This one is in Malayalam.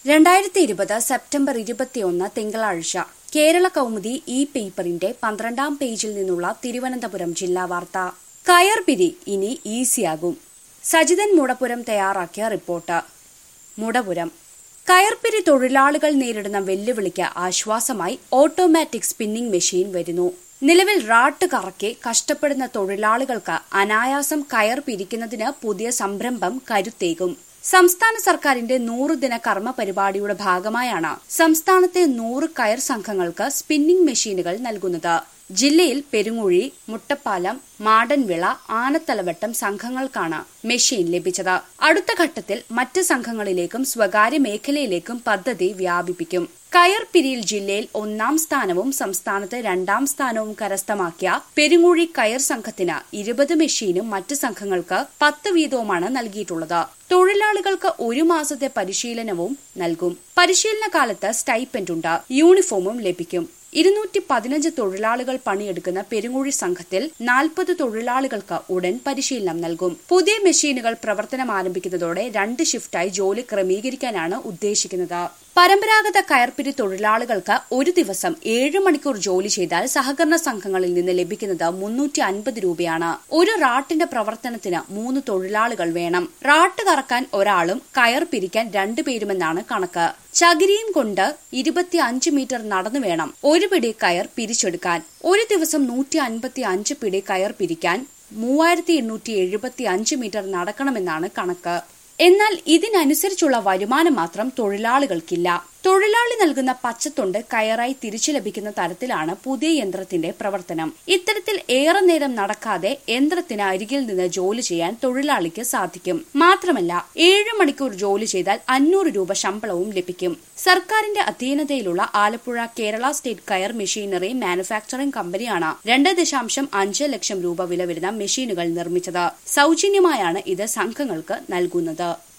രണ്ടായിരത്തി ഇരുപത് സെപ്റ്റംബർ ഇരുപത്തിയൊന്ന് തിങ്കളാഴ്ച കേരള കൗമുദി ഈ പേപ്പറിന്റെ പന്ത്രണ്ടാം പേജിൽ നിന്നുള്ള തിരുവനന്തപുരം ജില്ലാ വാർത്ത കയർപിരി ഇനി ഈസിയാകും സജിതൻ മുടപുരം തയ്യാറാക്കിയ റിപ്പോർട്ട് മുടപുരം കയർപിരി തൊഴിലാളികൾ നേരിടുന്ന വെല്ലുവിളിക്ക് ആശ്വാസമായി ഓട്ടോമാറ്റിക് സ്പിന്നിംഗ് മെഷീൻ വരുന്നു നിലവിൽ റാട്ട് കറക്കി കഷ്ടപ്പെടുന്ന തൊഴിലാളികൾക്ക് അനായാസം കയർ പിരിക്കുന്നതിന് പുതിയ സംരംഭം കരുത്തേകും സംസ്ഥാന സർക്കാരിന്റെ നൂറ് ദിന കർമ്മ പരിപാടിയുടെ ഭാഗമായാണ് സംസ്ഥാനത്തെ നൂറ് കയർ സംഘങ്ങൾക്ക് സ്പിന്നിംഗ് മെഷീനുകൾ നൽകുന്നത് ജില്ലയിൽ പെരുങ്ങുഴി മുട്ടപ്പാലം മാടൻവിള ആനത്തലവട്ടം സംഘങ്ങൾക്കാണ് മെഷീൻ ലഭിച്ചത് അടുത്ത ഘട്ടത്തിൽ മറ്റ് സംഘങ്ങളിലേക്കും സ്വകാര്യ മേഖലയിലേക്കും പദ്ധതി വ്യാപിപ്പിക്കും കയർ പിരിയിൽ ജില്ലയിൽ ഒന്നാം സ്ഥാനവും സംസ്ഥാനത്ത് രണ്ടാം സ്ഥാനവും കരസ്ഥമാക്കിയ പെരുങ്ങുഴി കയർ സംഘത്തിന് ഇരുപത് മെഷീനും മറ്റ് സംഘങ്ങൾക്ക് പത്ത് വീതവുമാണ് നൽകിയിട്ടുള്ളത് തൊഴിലാളികൾക്ക് ഒരു മാസത്തെ പരിശീലനവും നൽകും പരിശീലന കാലത്ത് സ്റ്റൈപ്പൻഡ് ഉണ്ട് യൂണിഫോമും ലഭിക്കും ഇരുന്നൂറ്റി പതിനഞ്ച് തൊഴിലാളികൾ പണിയെടുക്കുന്ന പെരുങ്ങുഴി സംഘത്തിൽ നാൽപ്പത് തൊഴിലാളികൾക്ക് ഉടൻ പരിശീലനം നൽകും പുതിയ മെഷീനുകൾ പ്രവർത്തനം ആരംഭിക്കുന്നതോടെ രണ്ട് ഷിഫ്റ്റായി ജോലി ക്രമീകരിക്കാനാണ് ഉദ്ദേശിക്കുന്നത് പരമ്പരാഗത കയർപ്പിരി തൊഴിലാളികൾക്ക് ഒരു ദിവസം ഏഴ് മണിക്കൂർ ജോലി ചെയ്താൽ സഹകരണ സംഘങ്ങളിൽ നിന്ന് ലഭിക്കുന്നത് മുന്നൂറ്റി അൻപത് രൂപയാണ് ഒരു റാട്ടിന്റെ പ്രവർത്തനത്തിന് മൂന്ന് തൊഴിലാളികൾ വേണം റാട്ട് കറക്കാൻ ഒരാളും കയർ പിരിക്കാൻ രണ്ടുപേരുമെന്നാണ് കണക്ക് ചകിരിയും കൊണ്ട് ഇരുപത്തി അഞ്ച് മീറ്റർ നടന്നു വേണം ഒരു പിടി കയർ പിരിച്ചെടുക്കാൻ ഒരു ദിവസം നൂറ്റി അൻപത്തി അഞ്ച് പിടി കയർ പിരിക്കാൻ മൂവായിരത്തി എണ്ണൂറ്റി എഴുപത്തി അഞ്ച് മീറ്റർ നടക്കണമെന്നാണ് കണക്ക് എന്നാൽ ഇതിനനുസരിച്ചുള്ള വരുമാനം മാത്രം തൊഴിലാളികൾക്കില്ല തൊഴിലാളി നൽകുന്ന പച്ചത്തൊണ്ട് കയറായി തിരിച്ചു ലഭിക്കുന്ന തരത്തിലാണ് പുതിയ യന്ത്രത്തിന്റെ പ്രവർത്തനം ഇത്തരത്തിൽ ഏറെ നേരം നടക്കാതെ യന്ത്രത്തിന് അരികിൽ നിന്ന് ജോലി ചെയ്യാൻ തൊഴിലാളിക്ക് സാധിക്കും മാത്രമല്ല ഏഴ് മണിക്കൂർ ജോലി ചെയ്താൽ അഞ്ഞൂറ് രൂപ ശമ്പളവും ലഭിക്കും സർക്കാരിന്റെ അധീനതയിലുള്ള Alappuzha Kerala state coir machinery manufacturing കമ്പനിയാണ് രണ്ട് ദശാംശം അഞ്ച് ലക്ഷം രൂപ വില വരുന്ന മെഷീനുകൾ നിർമ്മിച്ചത് സൗജന്യമായാണ് ഇത് സംഘങ്ങൾക്ക് നൽകുന്നത്